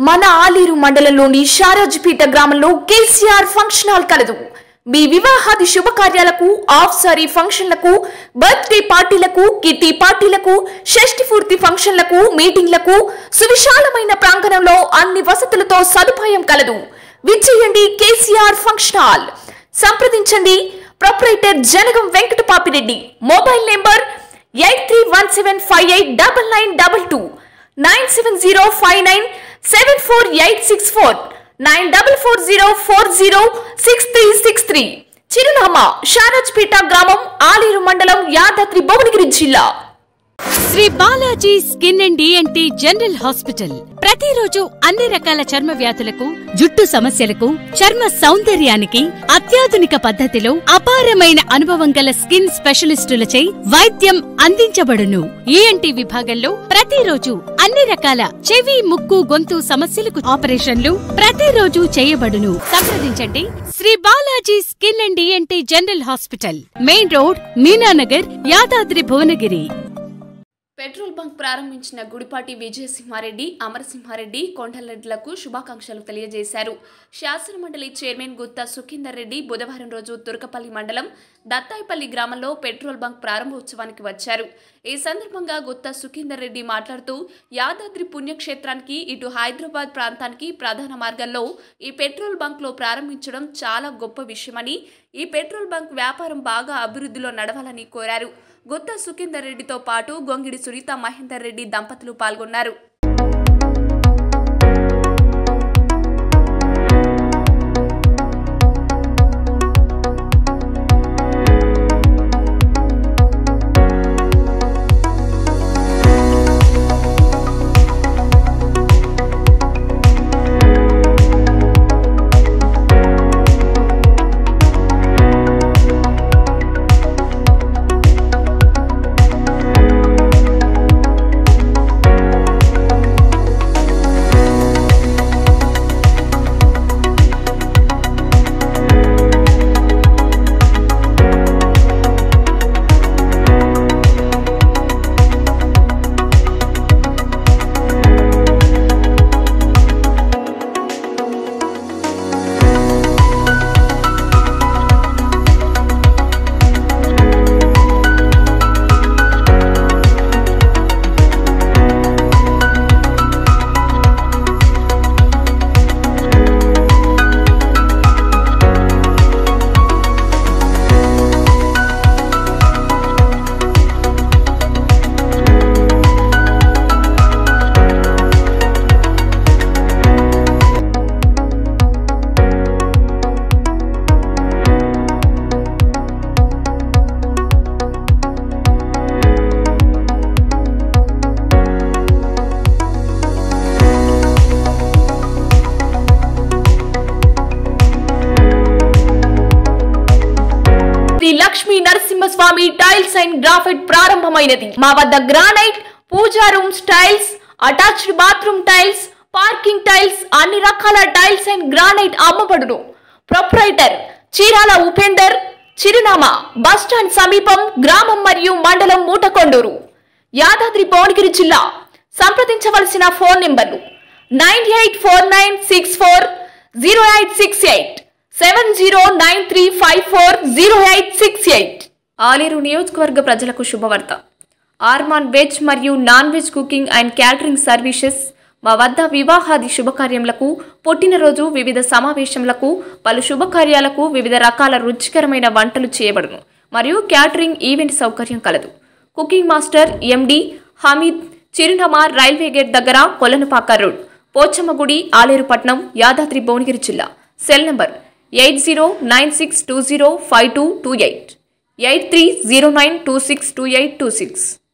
మన ఆలేరు మండలంలోని షారాజ్పేట గ్రామంలో కేసీఆర్ ఫంక్షన్ హాల్ కలదు మీ వివాహాది శుభకార్యాలకు ఆఫ్ సారీ ఫంక్షన్లకు బర్త్డే పార్టీలకు కిట్టి పార్టీలకు షష్ఠి పూర్తి ఫంక్షన్లకు మీటింగ్లకు సువిశాలమైన ప్రాంగణంలో అన్ని వసతులతో సదుపాయం కలదు విచ్చేయండి కేసీఆర్ ఫంక్షన్ హాల్ సంప్రదించండి proprietor Janagam Venkata Papireddy mobile number eight three one seven five eight double nine double two nine seven zero five nine seven four eight six four nine double four zero four zero six three six three చిరునామా షారాజ్పేట గ్రామం ఆలేరు మండలం యాదాద్రి భువనగిరి జిల్లా Sri Balaji skin and ENT general hospital ప్రతిరోజు అన్ని రకాల చర్మ వ్యాధులకు జుట్టు సమస్యలకు చర్మ సౌందర్యానికి అత్యాధునిక పద్ధతిలో అపారమైన అనుభవం గల స్కిన్ స్పెషలిస్టులచే వైద్యం అందించబడును ఈఎన్టీ విభాగంలో ప్రతిరోజు అన్ని రకాల చెవి ముక్కు గొంతు సమస్యలకు ఆపరేషన్లు ప్రతిరోజు చేయబడును సంప్రదించండి Sri Balaji skin and ENT general hospital main road Meenanagar Yadadri Bhuvanagiri petrol bunk ప్రారంభించిన గుడిపాటి విజయసింహారెడ్డి అమరసింహారెడ్డి కొండలరెడ్డిలకు శుభాకాంక్షలు తెలియజేశారు శాసనమండలి చైర్మన్ గుత్తా సుఖీందర్ రెడ్డి బుధవారం రోజు తురకపల్లి మండలం దత్తాయిపల్లి గ్రామంలో పెట్రోల్ బంక్ ప్రారంభోత్సవానికి వచ్చారు ఈ సందర్భంగా గుత్తా సుఖీందర్ రెడ్డి మాట్లాడుతూ యాదాద్రి పుణ్యక్షేత్రానికి ఇటు హైదరాబాద్ ప్రాంతానికి ప్రధాన మార్గంలో ఈ పెట్రోల్ బంక్లో ప్రారంభించడం చాలా గొప్ప విషయమని ఈ పెట్రోల్ బంక్ వ్యాపారం బాగా అభివృద్ధిలో నడవాలని కోరారు గుత్తా సుఖేందర్ రెడ్డితో పాటు గొంగిడి సునీత మహేందర్ రెడ్డి దంపతులు పాల్గొన్నారు Sri Lakshmi Narasimhaswamy tiles and granite ప్రారంభమైనది మా వద్ద granite puja rooms tiles attached bathroom tiles parking tiles అన్ని రకాల టైల్స్ అండ్ గ్రానైట్ అమ్మబడును ప్రొప్రైటర్ చీరాల ఉపేందర్ చిరునామా బస్టాండ్ సమీపం గ్రామం మరియు మండలం మూటకొండూరు యాదాద్రి భువనగిరి జిల్లా సంప్రదించవలసిన ఫోన్ నెంబర్లు nine eight four nine six four zero eight six eight seven zero nine three five four zero eight six eight Aleru నియోజకవర్గ ప్రజలకు శుభవార్త ఆర్మాన్ వెజ్ మరియు non veg cooking and catering services మా వద్ద వివాహాది శుభకార్యములకు పుట్టినరోజు వివిధ సమావేశములకు పలు శుభకార్యాలకు వివిధ రకాల రుచికరమైన వంటలు చేయబడును మరియు క్యాటరింగ్ ఈవెంట్ సౌకర్యం కలదు కుకింగ్ మాస్టర్ ఎండి హమీద్ చిరునామా రైల్వే గేట్ దగ్గర కొల్లనపాక రోడ్ పోచమ్మగుడి ఆలేరుపట్నం యాదాద్రి భువనగిరి జిల్లా cell number eight zero nine six two zero five two two eight eight three zero nine two six two eight two six